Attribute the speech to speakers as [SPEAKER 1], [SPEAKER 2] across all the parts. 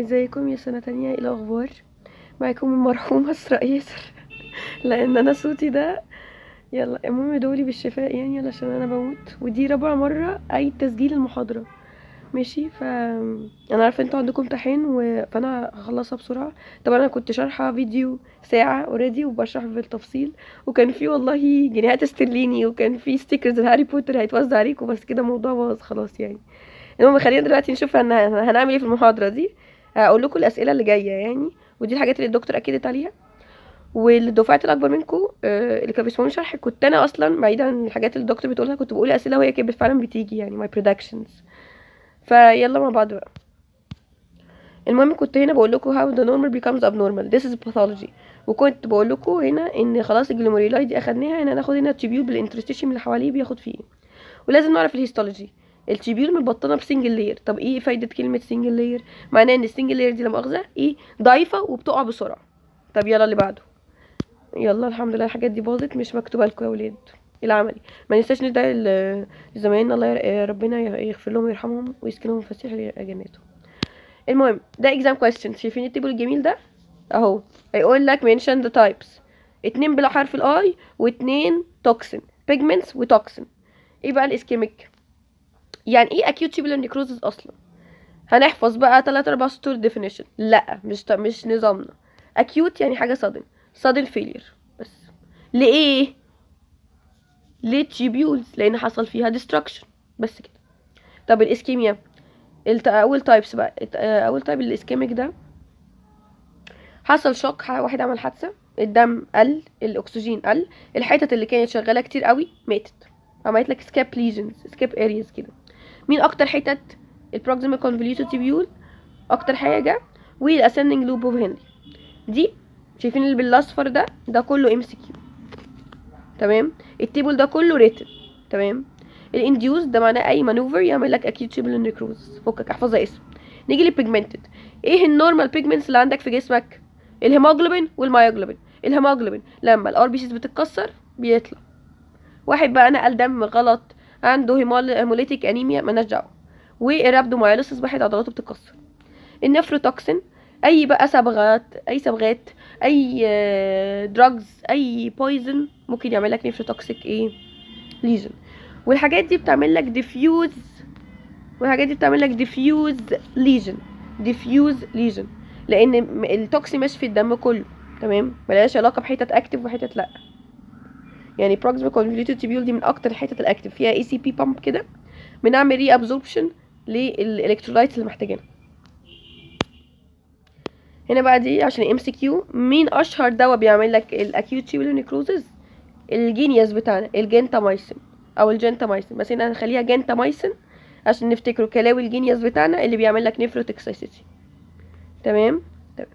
[SPEAKER 1] ازيكم يا سنة تانية ايه الأخبار معاكم المرحومة اسراء ياسر لأن أنا صوتي ده يلا المهم دولي بالشفاء يعني علشان أنا بموت ودي رابع مرة أعيد تسجيل المحاضرة ماشي ف أنا عارفة انتوا عندكم امتحان و... فأنا هخلصها بسرعة طبعا أنا كنت شارحة فيديو ساعة اوريدي وبشرح بالتفصيل وكان في والله جنيهات استرليني وكان في ستيكرز هاري بوتر هيتوزع عليكم بس كده الموضوع باظ خلاص يعني المهم خلينا دلوقتي نشوف هن... هنعمل ايه في المحاضرة دي هقول لكم الأسئلة اللي جاية يعني ودي الحاجات اللي الدكتور أكدت عليها والدفعات الأكبر منكم آه، اللي كانوا بيسمعوني شرح كنت أنا أصلا بعيدا عن الحاجات اللي الدكتور بتقولها كنت بقول أسئلة وهي كانت فعلا بتيجي يعني my predictions فيلا مع بعض بقى المهم كنت هنا بقول لكم how the normal becomes abnormal this is pathology وكنت بقول لكم هنا ان خلاص الجلوميرولاي دي اخدناها هنا ناخد هنا التيبيول بالانترستيشن اللي حواليه بياخد فيه ايه ولازم نعرف الهيستولوجي التيبيول متبطنه بسنجل لاير طب ايه فايده كلمه سنجل لاير معناه ان السنجل لاير دي لا مؤاخذه ايه ضعيفه وبتقع بسرعه طب يلا اللي بعده يلا الحمد لله الحاجات دي باظت مش مكتوبه لكم يا ولاد العملي ما ننساش ندعي ل- لزمايلنا الله ير- ربنا يغفر لهم ويرحمهم ويسكنهم فسيح جناته المهم ده exam question شايفين التيبل الجميل ده اهو هيقول لك mention the types اتنين بلا حرف الاي واتنين توكسين pigments وتوكسين ايه بقى الاسكيميك يعني ايه acute tubular necrosis اصلا هنحفظ بقى 3 4 سطور definition لا مش مش نظامنا acute يعني حاجه sudden sudden failure بس لايه للتيبيولز لان حصل فيها destruction بس كده طب الاسكيميا الت- اول تايبس بقى الت- اول تايب الاسكيميك ده حصل شوك ح- واحد عمل حادثه الدم قل الاكسجين قل الحتت اللي كانت شغاله كتير قوي ماتت عملت لك سكاب ليجنز سكاب ارياز كده مين اكتر حتت البروكسيمال كونفوليوتد تيبيول اكتر حاجه والاسندنج لوب اوف هنلي دي شايفين اللي بالاصفر ده ده كله ام سي كيو تمام التيبل ده كله ريتن تمام الانديوز ده معناه اي مانوفر يعمل لك اكيد تيبل نيكروز فكك احفظها اسم نيجي للبيجمنتد ايه النورمال بيجمنتس اللي عندك في جسمك الهيموجلوبين والمايوجلوبين الهيموجلوبين لما الار بي سيز بتتكسر بيطلع واحد بقى نقل دم غلط عنده هيمول- هيموليتيك انيميا مالناش دعوه والرابدومايلوسيس واحد عضلاته بتتكسر النفروتوكسين اي بقى صبغات اي صبغات اي دراجز اي بويزن ممكن يعمل لك نفروتوكسيك ايه ليجن والحاجات دي بتعمل لك ديفيوز والحاجات دي بتعمل لك ديفيوز ليجن ديفيوز ليجن لان م- التوكسي ماشي في الدم كله تمام ملهاش علاقه بحتت اكتف وحتت لا يعني proximal convoluted tubule دي من اكتر الحتت الاكتف فيها اي سي بي بامب كده بنعمل ري ابزوربشن للالكترولايتس اللي محتاجينها هنا بقى دي عشان ام سي كيو مين اشهر دواء بيعمل لك الاكيوت تيبولار نيكروزز الجينيوس بتاعنا الجنتامايسين او الجنتامايسين بس هنا هنخليها جنتامايسين عشان نفتكره كلاوي الجينيوس بتاعنا اللي بيعمل لك نيفروتوكسيسيتي تمام تمام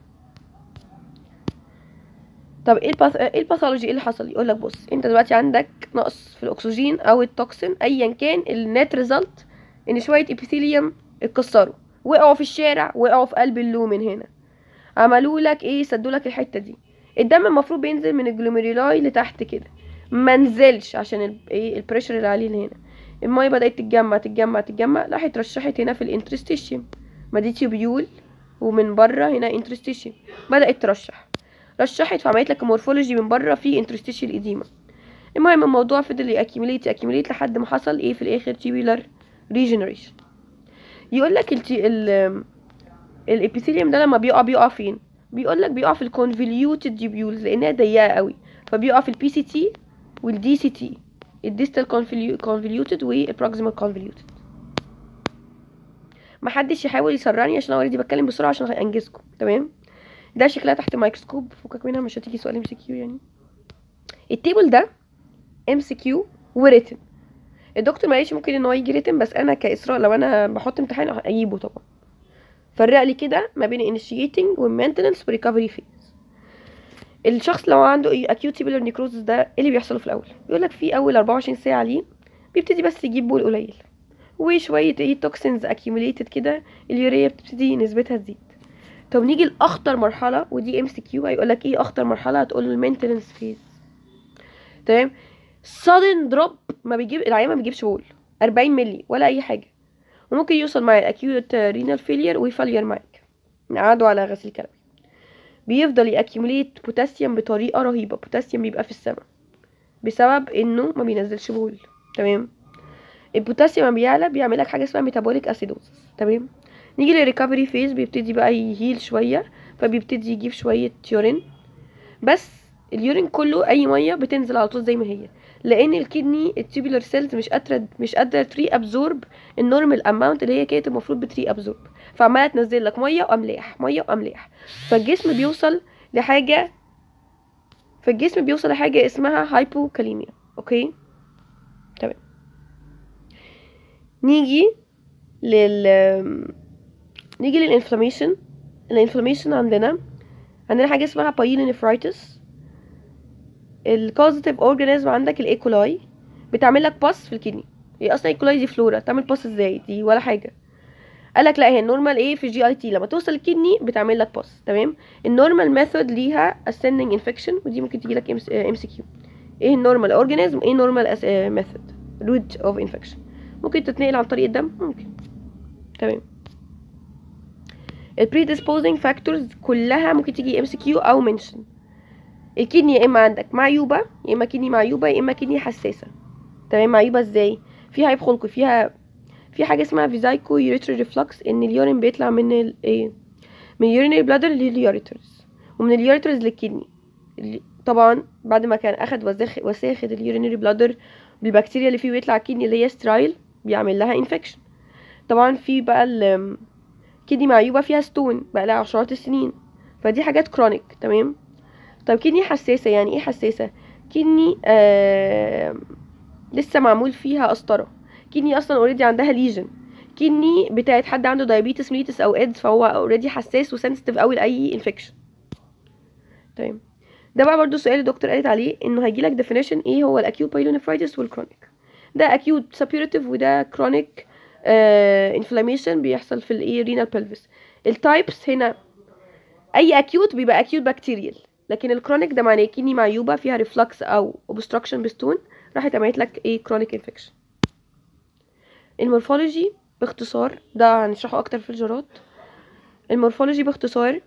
[SPEAKER 1] طب ايه الباث... ايه الباثولوجي ايه اللي حصل يقول لك بص انت دلوقتي عندك نقص في الاكسجين او التوكسين ايا كان النت ريزلت ان شويه ابيثيليوم اتكسروا وقعوا في الشارع وقعوا في قلب اللومن هنا عملوا لك ايه سدوا لك الحته دي الدم المفروض بينزل من الجلوميرولاي لتحت كده ما نزلش عشان ال... ايه البريشر اللي عليه هنا الميه بدات تتجمع تتجمع تتجمع راحت رشحت هنا في الانترستيشيوم ما دي تيوبيول ومن بره هنا انترستيشيوم بدات ترشح رشحت فعملت لك مورفولوجي من بره في انترستيشيال اديما المهم الموضوع فضل ياكيميليت ياكيميليت لحد ما حصل ايه في الاخر تيبيولار ريجنريشن يقول لك التي... ال الابيثيليوم ده لما بيقع بيقع فين بيقول لك بيقع في الكونفوليوتد ديبيولز لانها ضيقه قوي فبيقع في البي سي تي والدي سي تي الديستال كونفوليوتد والبروكسيمال كونفوليوتد محدش يحاول يسرعني عشان انا اوريدي بتكلم بسرعه عشان انجزكم تمام ده شكلها تحت الميكروسكوب فكك منها مش هتيجي سؤال ام سي كيو يعني التيبل ده ام سي كيو وريتن الدكتور معلش ممكن ان هو يجي ريتن بس انا كاسراء لو انا بحط امتحان اجيبه طبعا فرق لي كده ما بين initiating و maintenance و recovery phase الشخص لو عنده ايه acute tubular necrosis ده ايه اللي بيحصل له في الاول يقول لك في اول 24 ساعه ليه بيبتدي بس يجيب بول قليل وشويه ايه توكسينز accumulated كده اليوريا بتبتدي نسبتها تزيد طب نيجي لاخطر مرحله ودي ام سي كيو هيقول لك ايه اخطر مرحله هتقول له المينتنس فيز تمام sudden drop ما بيجيب العيان ما بيجيبش بول 40 مللي ولا اي حاجه وممكن يوصل معايا الاكيوت رينال فيلير ويفلير معاك نقعده على غسيل كلوي بيفضل يأكيوميليت بوتاسيوم بطريقة رهيبة بوتاسيوم بيبقى في السماء بسبب انه ما بينزلش بول تمام البوتاسيوم لما بيعلى بيعمل لك حاجه اسمها ميتابوليك اسيدوز تمام نيجي للريكفري فيز بيبتدي بقى يهيل شويه فبيبتدي يجيب شويه يورين بس اليورين كله اي ميه بتنزل على طول زي ما هي لان الكدني التوبولار سيلز مش قادره مش قادره تري ابزورب النورمال اماونت اللي هي كانت المفروض بتري ابزورب فعماله تنزل لك ميه واملاح ميه واملاح فالجسم بيوصل لحاجه فالجسم بيوصل لحاجه اسمها هايبوكاليميا اوكي تمام نيجي لل نيجي للانفلاميشن الانفلاميشن عندنا عندنا حاجه اسمها بايلونيفرايتس الكوزيتيف اورجانيزم عندك الايكولاي بتعمل لك باس في الكدني هي اصلا ايكولاي دي فلورا تعمل باس ازاي دي ولا حاجه قال لك لا هي النورمال ايه في جي اي تي لما توصل الكدني بتعمل لك باس تمام النورمال ميثود ليها ascending انفكشن ودي ممكن تجي لك ام سي كيو ايه النورمال اورجانيزم ايه النورمال ميثود روت اوف انفكشن ممكن تتنقل عن طريق الدم ممكن تمام البريدisposing فاكتورز كلها ممكن تيجي ام سي كيو او منشن الكدني يا اما عندك معيوبه يا اما كدني معيوبه يا اما كدني حساسه تمام معيوبه ازاي فيها عيب خلقي فيها في حاجه اسمها فيزايكو يوريتري ريفلكس ان اليورين بيطلع من ال ايه من اليورينري بلادر لليوريترز ومن اليوريترز للكدني طبعا بعد ما كان اخد وساخ وساخد اليورينري بلادر بالبكتيريا اللي فيه ويطلع الكدني اللي هي سترايل بيعمل لها انفكشن طبعا في بقى الكدني معيوبه فيها ستون بقى لها عشرات السنين فدي حاجات كرونيك تمام طب كدني حساسه يعني ايه حساسه كدني آه لسه معمول فيها قسطره كدني اصلا اوريدي عندها ليجن كدني بتاعت حد عنده دايابيتس ميليتس او ايدز فهو اوريدي حساس وسنسيتيف قوي لاي انفكشن تمام ده بقى برضو سؤال الدكتور قالت عليه انه هيجيلك ديفينيشن ايه هو الاكيوت بايلونيفرايتس والكرونيك ده اكيوت سابيوريتيف وده كرونيك انفلاميشن بيحصل في الايه رينال بلفس التايبس هنا اي اكيوت بيبقى اكيوت بكتيريال لكن الكرونيك ده معناه كيني معيوبه فيها ريفلكس او اوبستراكشن بستون راحت عملت لك ايه كرونيك انفكشن المورفولوجي باختصار ده هنشرحه اكتر في الجرات المورفولوجي باختصار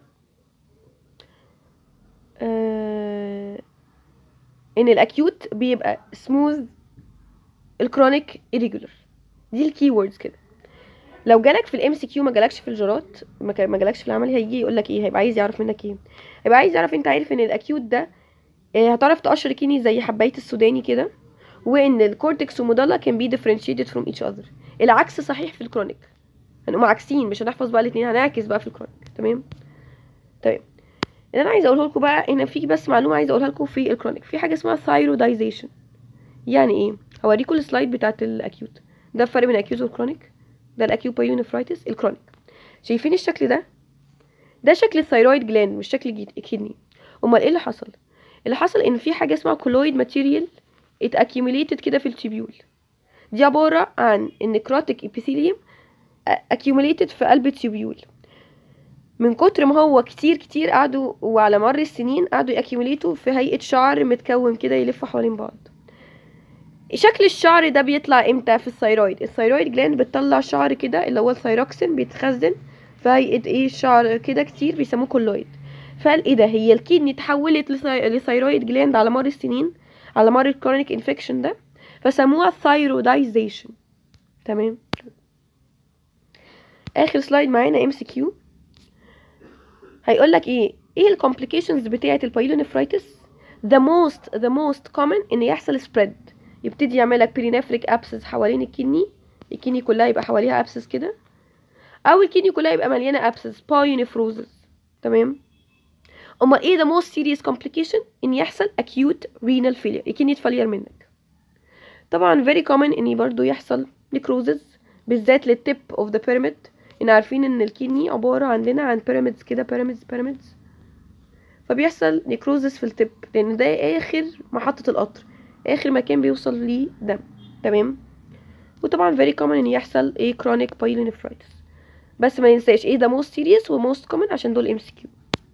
[SPEAKER 1] آه ان الاكيوت بيبقى سموث الكرونيك irregular دي الكي ووردز كده لو جالك في الام سي كيو ما جالكش في الجرات ما جالكش في العمل هيجي يقول لك ايه هيبقى عايز يعرف منك ايه هيبقى عايز يعرف انت عارف ان الاكيوت ده آه هتعرف تقشر كيني زي حبايه السوداني كده وان الكورتكس ومودلا كان بي differentiated from each other العكس صحيح في الكرونيك هنقوم عاكسين مش هنحفظ بقى الاثنين هنعكس بقى في الكرونيك تمام تمام اللي انا عايزه اقوله لكم بقى هنا في بس معلومه عايزه اقولها لكم في الكرونيك في حاجه اسمها ثايرودايزيشن يعني ايه هوريكم السلايد بتاعت الاكيوت ده الفرق بين الاكيوت والكرونيك ده الاكيوت بايونيفرايتس الكرونيك شايفين الشكل ده ده شكل الثايرويد جلاند مش شكل الكدني امال ايه اللي حصل اللي حصل ان في حاجه اسمها كولويد ماتيريال ات accumulated كده في التيبيول دي عبارة عن النكروتيك ابيثيليوم accumulated في قلب التيبيول من كتر ما هو كتير كتير قعدوا وعلى مر السنين قعدوا يأكيوميليتوا في هيئة شعر متكون كده يلف حوالين بعض شكل الشعر ده بيطلع امتى في الثيرويد الثيرويد جلاند بتطلع شعر كده اللي هو الثيروكسين بيتخزن في هيئة ايه شعر كده كتير بيسموه كولويد فقال ايه ده هي الكدني اتحولت لثيرويد جلاند على مر السنين على مر الكرونيك انفكشن ده فسموها ثايرودايزيشن تمام اخر سلايد معانا ام سي كيو هيقول لك ايه ايه الكومبليكيشنز بتاعه البايلونيفرايتس the most the most common ان يحصل spread يبتدي يعمل لك برينفريك ابسس حوالين الكدني الكدني كلها يبقى حواليها ابسس كده او الكدني كلها يبقى مليانه ابسس بايونيفروزس تمام امال ايه the most serious complication ان يحصل acute renal failure الكدني تفلير منك طبعا very common ان برضو يحصل necrosis بالذات للتip of the pyramid ان عارفين ان الكدني عبارة عندنا عن pyramids كده pyramids pyramids فبيحصل necrosis في التب لان ده اخر محطة القطر اخر مكان بيوصل ليه دم تمام وطبعا very common ان يحصل ايه chronic pyelonephritis بس ما ننساش ايه ده most serious و most common عشان دول MCQ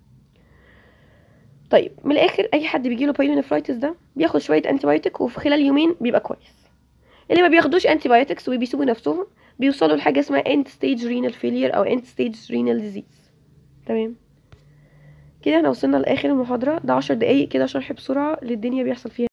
[SPEAKER 1] طيب من الاخر اي حد بيجيله بايلونيفرايتس ده بياخد شويه انتيبيوتيك وفي خلال يومين بيبقى كويس اللي ما بياخدوش انتيبيوتكس وبيسيبوا نفسهم بيوصلوا لحاجه اسمها end stage renal failure او end stage renal disease تمام كده احنا وصلنا لاخر المحاضره ده عشر دقايق كده شرح بسرعه للدنيا بيحصل فيها